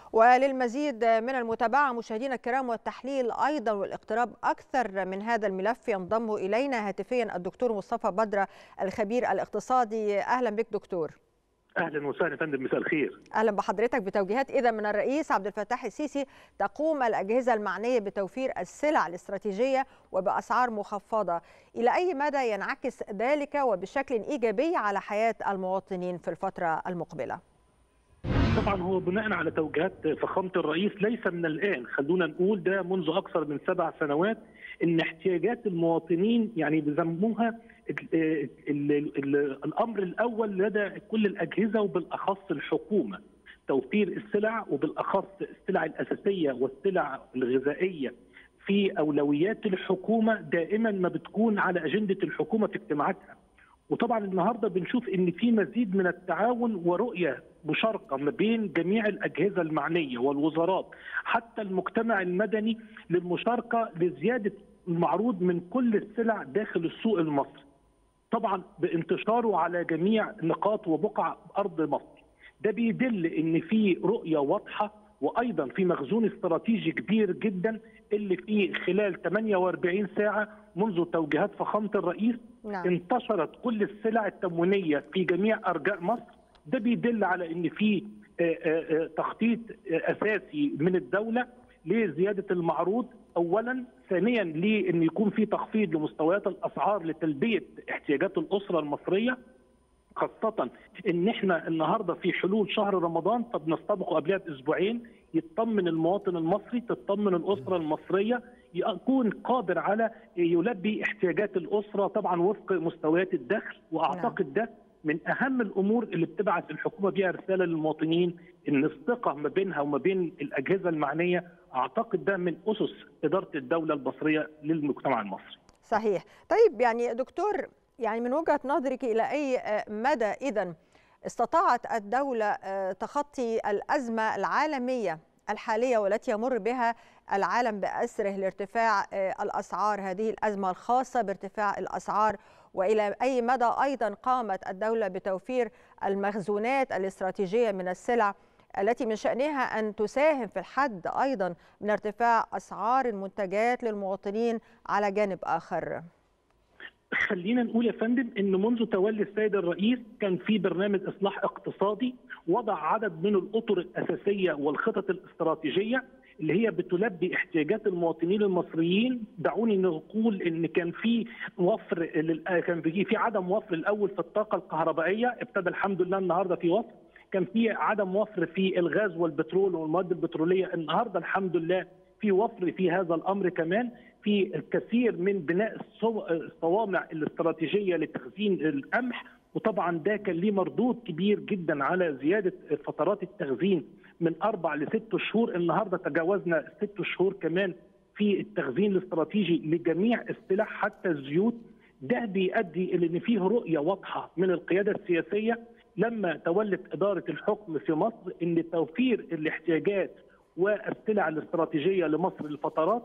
وللمزيد من المتابعة مشاهدينا الكرام والتحليل أيضا والاقتراب أكثر من هذا الملف ينضم إلينا هاتفيا الدكتور مصطفى بدرة الخبير الاقتصادي أهلا بك دكتور اهلا وسهلا فندم مساء الخير اهلا بحضرتك بتوجيهات اذا من الرئيس عبد الفتاح السيسي تقوم الاجهزه المعنيه بتوفير السلع الاستراتيجيه وباسعار مخفضه الى اي مدى ينعكس ذلك وبشكل ايجابي على حياه المواطنين في الفتره المقبله طبعا هو بناء على توجيهات فخامه الرئيس ليس من الان خلونا نقول ده منذ اكثر من سبع سنوات ان احتياجات المواطنين يعني بيسموها الامر الاول لدى كل الاجهزه وبالاخص الحكومه توفير السلع وبالاخص السلع الاساسيه والسلع الغذائيه في اولويات الحكومه دائما ما بتكون على اجنده الحكومه في اجتماعاتها وطبعا النهارده بنشوف ان في مزيد من التعاون ورؤيه مشاركه ما بين جميع الاجهزه المعنيه والوزارات حتى المجتمع المدني للمشاركه لزياده المعروض من كل السلع داخل السوق المصري. طبعا بانتشاره على جميع نقاط وبقع ارض مصر. ده بيدل ان في رؤيه واضحه وايضا في مخزون استراتيجي كبير جدا اللي فيه خلال 48 ساعه منذ توجيهات فخامه الرئيس نعم. انتشرت كل السلع التموينيه في جميع ارجاء مصر ده بيدل على ان في تخطيط اساسي من الدوله لزياده المعروض اولا ثانيا لان يكون في تخفيض لمستويات الاسعار لتلبيه احتياجات الاسره المصريه خاصة ان احنا النهارده في حلول شهر رمضان فبنستبقه قبلها باسبوعين يطمن المواطن المصري تطمن الاسره المصريه يكون قادر على يلبي احتياجات الاسره طبعا وفق مستويات الدخل واعتقد ده من اهم الامور اللي بتبعث الحكومه بيها رساله للمواطنين ان الثقه ما بينها وما بين الاجهزه المعنيه اعتقد ده من اسس اداره الدوله المصريه للمجتمع المصري. صحيح، طيب يعني دكتور يعني من وجهه نظرك الى اي مدى اذا استطاعت الدوله تخطي الازمه العالميه الحاليه والتي يمر بها العالم باسره لارتفاع الاسعار هذه الازمه الخاصه بارتفاع الاسعار والى اي مدى ايضا قامت الدوله بتوفير المخزونات الاستراتيجيه من السلع التي من شانها ان تساهم في الحد ايضا من ارتفاع اسعار المنتجات للمواطنين على جانب اخر. خلينا نقول يا فندم ان منذ تولي السيد الرئيس كان في برنامج اصلاح اقتصادي وضع عدد من الاطر الاساسيه والخطط الاستراتيجيه اللي هي بتلبي احتياجات المواطنين المصريين دعوني نقول ان كان في وفر كان في في عدم وفر الاول في الطاقه الكهربائيه ابتدى الحمد لله النهارده في وفر كان في عدم وفر في الغاز والبترول والمواد البتروليه النهارده الحمد لله في وفر في هذا الامر كمان في الكثير من بناء الصوامع الاستراتيجيه لتخزين القمح وطبعا ده كان ليه مردود كبير جدا على زياده فترات التخزين من اربع لست شهور النهارده تجاوزنا ست شهور كمان في التخزين الاستراتيجي لجميع السلع حتى الزيوت ده بيؤدي الى ان فيه رؤيه واضحه من القياده السياسيه لما تولت اداره الحكم في مصر ان توفير الاحتياجات والسلع الاستراتيجيه لمصر لفترات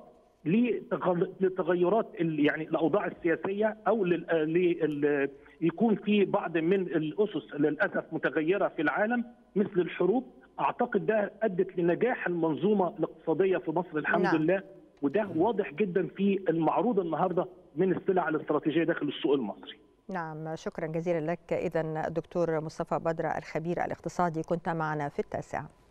لتغيرات يعني الاوضاع السياسيه او لل يكون في بعض من الاسس للاسف متغيره في العالم مثل الحروب اعتقد ده ادت لنجاح المنظومه الاقتصاديه في مصر الحمد نعم. لله وده واضح جدا في المعروض النهارده من السلع الاستراتيجيه داخل السوق المصري. نعم شكرا جزيلا لك اذا الدكتور مصطفى بدر الخبير الاقتصادي كنت معنا في التاسعه.